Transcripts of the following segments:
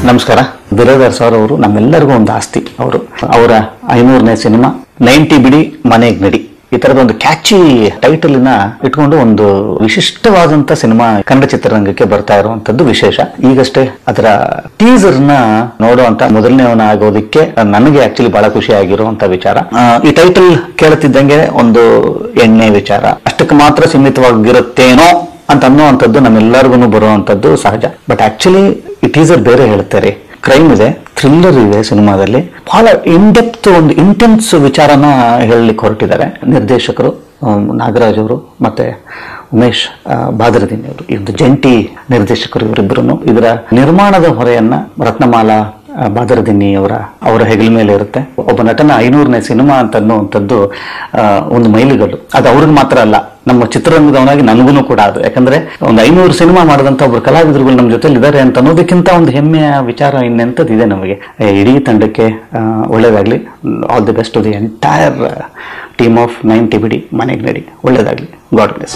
ನಮಸ್ಕಾರ ಬಿರಾದರ್ ಸರ್ ಅವರು ನಮ್ಮೆಲ್ಲರಿಗೂ ಒಂದು ಆಸ್ತಿ ಅವರು ಅವರ ಐನೂರನೇ ಸಿನಿಮಾ ನೈಂಟಿ ಬಿಡಿ ಮನೆಗ್ ನಡಿ ಈ ತರದ ಒಂದು ಕ್ಯಾಚಿ ಟೈಟಲ್ ನ ಇಟ್ಕೊಂಡು ಒಂದು ವಿಶಿಷ್ಟವಾದಂತ ಸಿನಿಮಾ ಕನ್ನಡ ಚಿತ್ರರಂಗಕ್ಕೆ ಬರ್ತಾ ಇರುವಂತದ್ದು ವಿಶೇಷ ಈಗಷ್ಟೇ ಅದರ ಟೀಸರ್ ನ ನೋಡುವಂತ ಮೊದಲನೇವನ ಆಗೋದಕ್ಕೆ ನನಗೆ ಆಕ್ಚುಲಿ ಬಹಳ ಖುಷಿ ಆಗಿರುವಂತ ವಿಚಾರ ಆ, ಈ ಟೈಟಲ್ ಕೇಳುತ್ತಿದ್ದಂಗೆ ಒಂದು ಎಣ್ಣೆ ವಿಚಾರ ಅಷ್ಟಕ್ಕೆ ಮಾತ್ರ ಸೀಮಿತವಾಗಿರುತ್ತೇನೋ ಅಂತ ಅನ್ನುವಂಥದ್ದು ನಮ್ಮೆಲ್ಲರಿಗೂ ಬರುವಂತದ್ದು ಸಹಜ ಬಟ್ ಆಕ್ಚುಲಿ ಈ ಟೀಸರ್ ಬೇರೆ ಹೇಳ್ತಾರೆ ಕ್ರೈಮ್ ಇದೆ ಥ್ರಿಲ್ಲರ್ ಇದೆ ಸಿನಿಮಾದಲ್ಲಿ ಬಹಳ ಇನ್ಡೆಪ್ತ್ ಒಂದು ಇಂಟೆನ್ಸ್ ವಿಚಾರನ ಹೇಳಲಿಕ್ಕೆ ಹೊರಟಿದ್ದಾರೆ ನಿರ್ದೇಶಕರು ಆಮ್, ನಾಗರಾಜ್ ಅವರು ಮತ್ತೆ ಉಮೇಶ್ ಆ, ಬಾದರದಿನಿ ಅವರು ಈ ಒಂದು ಜಂಟಿ ನಿರ್ದೇಶಕರು ಇವರಿಬ್ಬರು ಇದರ ನಿರ್ಮಾಣದ ಹೊರೆಯನ್ನ ರತ್ನಮಾಲಾ ಆ, ಬಾದರದಿನ್ನಿ ಅವರ ಅವರ ಹೆಗಲ ಮೇಲೆ ಇರುತ್ತೆ ಒಬ್ಬ ನಟನ ಐನೂರನೇ ಸಿನಿಮಾ ಅಂತ ಅನ್ನುವಂಥದ್ದು ಆ, ಒಂದು ಮೈಲಿಗಲ್ಲು ಅದು ಅವ್ರಿಗೆ ಮಾತ್ರ ಅಲ್ಲ ನಮ್ಮ ಚಿತ್ರರಂಗದವನಾಗಿ ನನಗೂ ಕೂಡ ಅದು ಯಾಕಂದ್ರೆ ಒಂದು ಐನೂರು ಸಿನಿಮಾ ಮಾಡಿದಂತ ಒಬ್ರು ಕಲಾವಿದರುಗಳು ನಮ್ಮ ಜೊತೆಲಿ ಇದ್ದಾರೆ ಅಂತ ಅನ್ನೋದಕ್ಕಿಂತ ಒಂದು ಹೆಮ್ಮೆಯ ವಿಚಾರ ಇನ್ನೆಂಥದ್ದು ಇದೆ ನಮಗೆ ಏ, ಇಡೀ ತಂಡಕ್ಕೆ ಆ, ಒಳ್ಳೇದಾಗ್ಲಿ all the best to the entire team of ninety ಬಿಡಿ ಮನೆಗೆ ನಡಿ ಒಳ್ಳೇದಾಗ್ಲಿ ಗಾಡ್ ಬ್ಲೆಸ್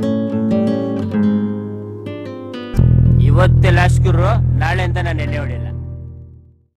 ಇವತ್ತೇ ಲಾಸ್ಟ್ ಗುರು ನಾಳೆ ಅಂತ ನಾನು ಎಣ್ಣೆ ಹೊಡಿಲ್ಲ